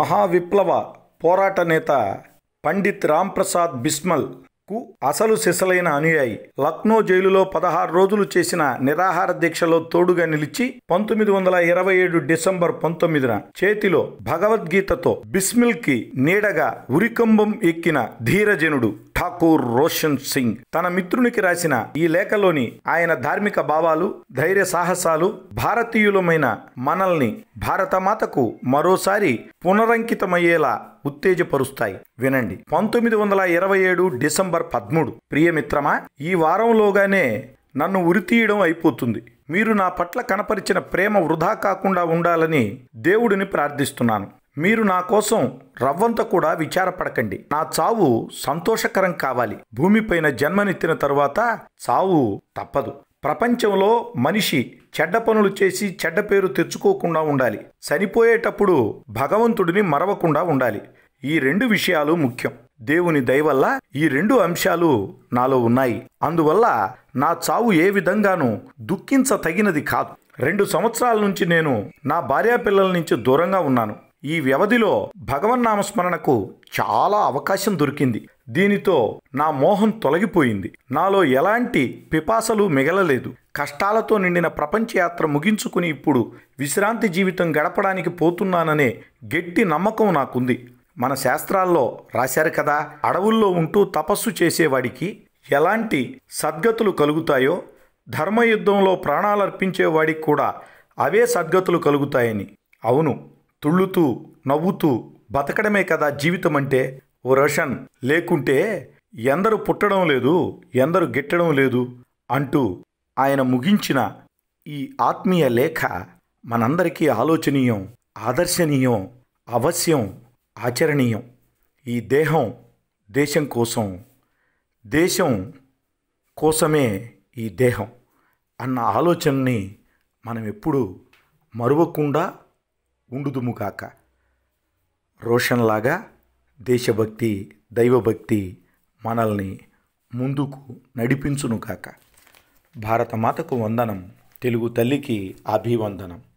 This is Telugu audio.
మహావిప్లవ పోరాట నేత పండిత్ రాంప్రసాద్ బిస్మల్ కు అసలు సిసలైన అనుయాయి లక్నో జైలులో పదహారు రోజులు చేసిన నిరాహార దీక్షలో తోడుగా నిలిచి పంతొమ్మిది వందల ఇరవై ఏడు డిసెంబర్ పంతొమ్మిదిన చేతిలో భగవద్గీతతో బిస్మిల్ కి నీడగా ఉరికంబం ఎక్కిన ధీరజనుడు ఠాకూర్ రోషన్ సింగ్ తన మిత్రునికి రాసిన ఈ లేఖలోని ఆయన ధార్మిక భావాలు ధైర్య సాహసాలు భారతీయులమైన మనల్ని భారతమాతకు మరోసారి పునరంకితమయ్యేలా ఉత్తేజపరుస్తాయి వినండి పంతొమ్మిది వందల ఇరవై ఏడు డిసెంబర్ పదమూడు ప్రియమిత్రమా ఈ వారంలోగానే నన్ను ఉరితీయడం అయిపోతుంది మీరు నా పట్ల కనపరిచిన ప్రేమ వృధా కాకుండా ఉండాలని దేవుడిని ప్రార్థిస్తున్నాను మీరు నా కోసం రవ్వంత కూడా విచారపడకండి నా చావు సంతోషకరం కావాలి భూమిపైన జన్మనెత్తిన తరువాత చావు తప్పదు ప్రపంచంలో మనిషి చెడ్డ పనులు చేసి చెడ్డ పేరు తెచ్చుకోకుండా ఉండాలి చనిపోయేటప్పుడు భగవంతుడిని మరవకుండా ఉండాలి ఈ రెండు విషయాలు ముఖ్యం దేవుని దయవల్ల ఈ రెండు అంశాలు నాలో ఉన్నాయి అందువల్ల నా చావు ఏ విధంగానూ దుఃఖించ తగినది కాదు రెండు సంవత్సరాల నుంచి నేను నా భార్యా పిల్లల నుంచి దూరంగా ఉన్నాను ఈ వ్యవధిలో భగవన్నామస్మరణకు చాలా అవకాశం దొరికింది దీనితో నా మోహం తొలగిపోయింది నాలో ఎలాంటి పిపాసలు మిగలలేదు కష్టాలతో నిండిన ప్రపంచ యాత్ర ముగించుకుని ఇప్పుడు విశ్రాంతి జీవితం గడపడానికి పోతున్నాననే గట్టి నమ్మకం నాకుంది మన శాస్త్రాల్లో రాశారు కదా అడవుల్లో ఉంటూ తపస్సు చేసేవాడికి ఎలాంటి సద్గతులు కలుగుతాయో ధర్మయుద్ధంలో ప్రాణాలర్పించేవాడికి కూడా అవే సద్గతులు కలుగుతాయని అవును తుళ్ళుతూ నవ్వుతూ బతకడమే కదా జీవితం అంటే ఓ రోషన్ లేకుంటే ఎందరు పుట్టడం లేదు ఎందరు గిట్టడం లేదు అంటూ ఆయన ముగించిన ఈ ఆత్మీయ లేఖ మనందరికీ ఆలోచనీయం ఆదర్శనీయం అవశ్యం ఆచరణీయం ఈ దేహం దేశం కోసం దేశం కోసమే ఈ దేహం అన్న ఆలోచనని మనం ఎప్పుడూ మరువకుండా ఉండుదుముగాక రోషన్లాగా దేశభక్తి దైవభక్తి మనల్ని ముందుకు నడిపించునుగాక భారతమాతకు వందనం తెలుగు తల్లికి అభివందనం